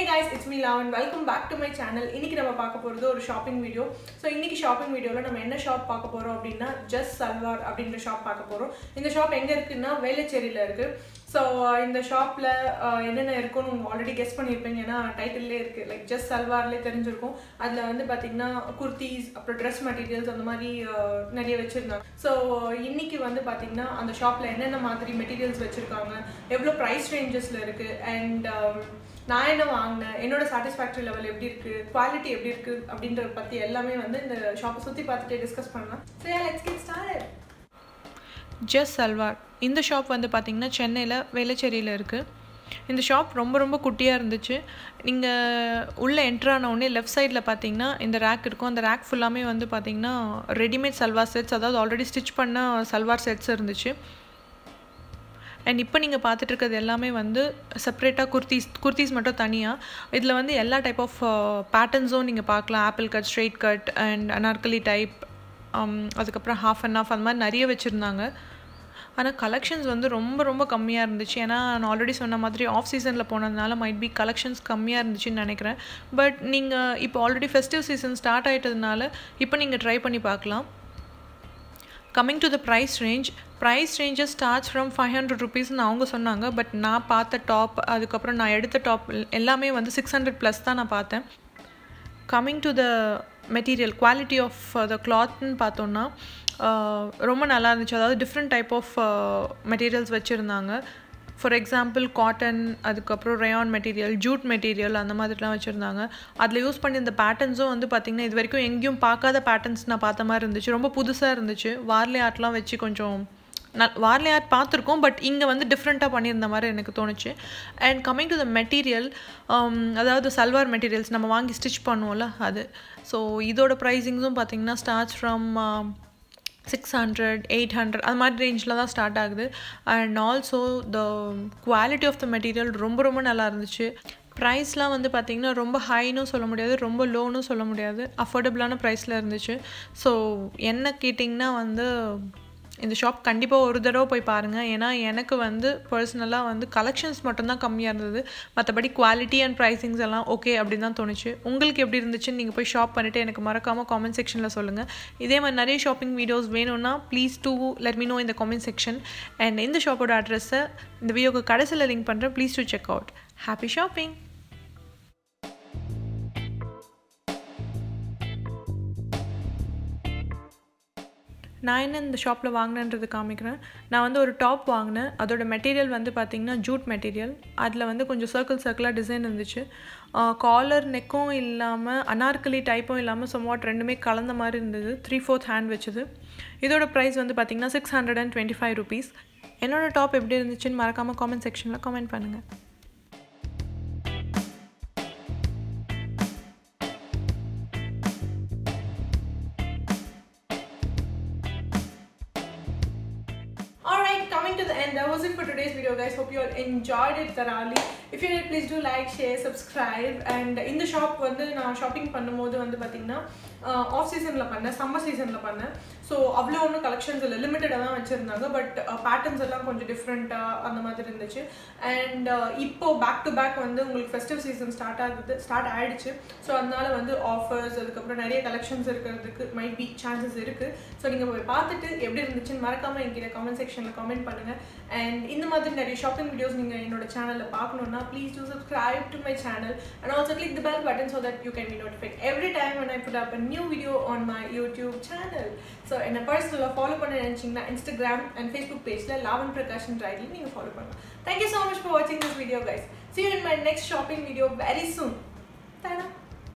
guys it's me Lavan welcome back to my channel இன்னைக்கு நம்ம பார்க்க போகிறது ஒரு ஷாப்பிங் வீடியோ ஸோ இன்னைக்கு ஷாப்பிங் வீடியோவில் நம்ம என்ன ஷாப் பார்க்க போகிறோம் அப்படின்னா ஜஸ்ட் சல்வார் அப்படின்ற ஷாப் பார்க்க போகிறோம் இந்த ஷாப் எங்கே இருக்குன்னா வேலைச்சேரியில் இருக்குது ஸோ இந்த ஷாப்பில் என்னென்ன இருக்குன்னு நீங்கள் ஆல்ரெடி கெஸ் பண்ணியிருப்பீங்க ஏன்னா டைட்டில்லே இருக்குது லைக் ஜஸ்ட் சல்வார்லேயே தெரிஞ்சிருக்கும் அதில் வந்து பார்த்தீங்கன்னா குர்த்திஸ் அப்புறம் ட்ரெஸ் மெட்டீரியல்ஸ் அந்த மாதிரி uh, நிறைய வச்சுருந்தாங்க ஸோ இன்னைக்கு வந்து பார்த்தீங்கன்னா அந்த ஷாப்பில் என்னென்ன மாதிரி மெட்டீரியல்ஸ் வச்சுருக்காங்க எவ்வளோ ப்ரைஸ் ரேஞ்சஸில் இருக்குது அண்ட் நான் என்ன வாங்கினேன் என்னோட சாட்டிஸ்ஃபேக்டரி லெவல் எப்படி இருக்குது குவாலிட்டி எப்படி இருக்குது அப்படின்றத பற்றி எல்லாமே வந்து இந்த ஷாப்பை சுற்றி பார்த்துட்டே டிஸ்கஸ் பண்ணலாம் சரி let's get start just salwar இந்த ஷாப் வந்து பார்த்திங்கன்னா சென்னையில் வேளச்சேரியில் இருக்குது இந்த ஷாப் ரொம்ப ரொம்ப குட்டியாக இருந்துச்சு நீங்கள் உள்ளே என்ட்ரான உடனே லெஃப்ட் சைடில் பார்த்தீங்கன்னா இந்த ரேக் இருக்கும் அந்த ரேக் ஃபுல்லாமே வந்து பார்த்திங்கன்னா ரெடிமேட் சல்வார் செட்ஸ் அதாவது ஆல்ரெடி ஸ்டிச் பண்ண சல்வார் செட்ஸ் இருந்துச்சு அண்ட் இப்போ நீங்கள் பார்த்துட்டு இருக்கிறது எல்லாமே வந்து செப்ரேட்டாக குர்த்திஸ் குர்த்திஸ் மட்டும் தனியாக இதில் வந்து எல்லா டைப் ஆஃப் பேட்டர்ன்ஸும் நீங்கள் பார்க்கலாம் apple cut straight cut and Anarkali type அதுக்கப்புறம் ஹாஃப் அண்ட் ஆஃப் அந்த மாதிரி நிறைய வச்சுருந்தாங்க ஆனால் கலெக்ஷன்ஸ் வந்து ரொம்ப ரொம்ப கம்மியாக இருந்துச்சு ஏன்னா நான் ஆல்ரெடி சொன்ன மாதிரி ஆஃப் சீசனில் போனதுனால மைட் பி கலெக்ஷன்ஸ் கம்மியாக இருந்துச்சுன்னு நினைக்கிறேன் பட் நீங்கள் இப்போ ஆல்ரெடி ஃபெஸ்டிவ் சீசன் ஸ்டார்ட் ஆகிட்டதுனால இப்போ நீங்கள் ட்ரை பண்ணி பார்க்கலாம் coming to the price range price ranges starts from five hundred ருபீஸ்னு அவங்க சொன்னாங்க பட் நான் பார்த்த டாப் அதுக்கப்புறம் நான் எடுத்த டாப் எல்லாமே வந்து சிக்ஸ் ஹண்ட்ரட் ப்ளஸ் தான் நான் பார்த்தேன் coming to the material quality of the கிளாத்னு பார்த்தோன்னா ரொம்ப நல்லா இருந்துச்சு அதாவது டிஃப்ரெண்ட் டைப் ஆஃப் மெட்டீரியல்ஸ் வச்சுருந்தாங்க ஃபார் எக்ஸாம்பிள் காட்டன் அதுக்கப்புறம் ரயான் மெட்டீரியல் ஜூட் மெட்டீரியல் அந்த மாதிரிலாம் வச்சுருந்தாங்க அதில் யூஸ் பண்ணி இந்த பேட்டர்ன்ஸும் வந்து பார்த்திங்கன்னா இது வரைக்கும் எங்கேயும் பார்க்காத பேட்டர்ன்ஸ் நான் பார்த்த மாதிரி இருந்துச்சு ரொம்ப புதுசாக இருந்துச்சு வார்லே ஆர்ட்லாம் வச்சு கொஞ்சம் நல் வார்லே ஆர்ட் பார்த்துருக்கோம் பட் இங்கே வந்து டிஃப்ரெண்ட்டாக பண்ணியிருந்த மாதிரி எனக்கு தோணுச்சு and coming to the material அதாவது சல்வார் மெட்டீரியல்ஸ் நம்ம வாங்கி ஸ்டிச் பண்ணுவோம்ல அது ஸோ இதோட ப்ரைஸிங்ஸும் பார்த்திங்கன்னா starts from six hundred eight hundred அது மாதிரி ரேஞ்சில் தான் ஸ்டார்ட் ஆகுது and also the quality of the material ரொம்ப ரொம்ப நல்லா இருந்துச்சு ப்ரைஸ்லாம் வந்து பார்த்திங்கன்னா ரொம்ப ஹைனும் சொல்ல முடியாது ரொம்ப லோனும் சொல்ல முடியாது அஃபோர்டபுளான ப்ரைஸில் இருந்துச்சு ஸோ என்ன கேட்டிங்கன்னா வந்து இந்த ஷாப் கண்டிப்பாக ஒரு தடவை போய் பாருங்கள் ஏன்னா எனக்கு வந்து பர்சனலாக வந்து கலெக்ஷன்ஸ் மட்டும்தான் கம்மியாக இருந்தது மற்றபடி குவாலிட்டி அண்ட் ப்ரைஸிங்ஸ் எல்லாம் ஓகே அப்படின்னு தான் தோணுச்சு உங்களுக்கு எப்படி இருந்துச்சுன்னு நீங்கள் போய் ஷாப் பண்ணிவிட்டு எனக்கு மறக்காமல் காமெண்ட் செக்ஷனில் சொல்லுங்கள் இதே மாதிரி நிறைய ஷாப்பிங் வீடியோஸ் வேணும்னா please do let me know இந்த காமெண்ட் செக்ஷன் அண்ட் இந்த ஷாப்போட அட்ரஸை இந்த வீடியோக்கு கடைசியில் லிங்க் பண்ணுறேன் please do check out happy shopping நான் என்ன இந்த ஷாப்பில் வாங்கினேன்றது காமிக்கிறேன் நான் வந்து ஒரு டாப் வாங்கினேன் அதோட மெட்டீரியல் வந்து பார்த்திங்கன்னா ஜூட் மெட்டீரியல் அதில் வந்து கொஞ்சம் சர்க்கிள் சர்க்கிளாக டிசைன் இருந்துச்சு காலர் நெக்கும் இல்லாமல் அனார்கலி டைப்பும் இல்லாமல் somewhat ரெண்டுமே கலந்த மாதிரி இருந்தது த்ரீ ஃபோர்த் ஹேண்ட் வச்சது இதோட ப்ரைஸ் வந்து பார்த்திங்கன்னா six hundred and twenty five rupees என்னோட டாப் எப்படி இருந்துச்சுன்னு மறக்காமல் காமெண்ட் செக்ஷனில் காமெண்ட் பண்ணுங்கள் Alright, coming to the end, that was it for today's video, guys. Hope you all enjoyed it thoroughly. If you did, please do like, share, subscribe. And இந்த shop வந்து நான் shopping பண்ணும்போது வந்து பார்த்தீங்கன்னா of சீசனில் பண்ணேன் summer சீசனில் பண்ணேன் ஸோ அவ்வளோ ஒன்றும் கலெக்ஷன்ஸ் இல்லை லிமிட்டடாக தான் வச்சுருந்தாங்க பட் பேட்டர்ன்ஸ் எல்லாம் கொஞ்சம் டிஃப்ரெண்ட்டாக அந்த மாதிரி இருந்துச்சு அண்ட் இப்போ பேக் டு பேக் வந்து உங்களுக்கு ஃபெஸ்டிவ் சீசன் ஸ்டார்ட் ஆகுது ஸ்டார்ட் ஆயிடுச்சு ஸோ அதனால வந்து ஆஃபர்ஸ் அதுக்கப்புறம் நிறைய கலெக்ஷன்ஸ் இருக்கிறதுக்கு மைட் பி சான்சஸ் இருக்குது ஸோ நீங்கள் போய் பார்த்துட்டு எப்படி இருந்துச்சுன்னு மறக்காமல் என்கிட்ட கமெண்ட் செக்ஷனில் கமெண்ட் பண்ணுங்கள் அண்ட் இந்த மாதிரி நிறைய ஷாப்பிங் வீடியோஸ் நீங்கள் என்னோட சேனலில் பார்க்கணுன்னா please do subscribe to my channel and also click the bell button so that you can be notified every time when I put up a new video on my YouTube channel. So என்னை பர்சனலாக follow பண்ண நினச்சிங்கன்னா Instagram and Facebook பேஜில் Lavan Prakashan rightly நீங்கள் follow பண்ணலாம் thank you so much for வாட்சிங் this video guys see you in my next shopping video very soon thank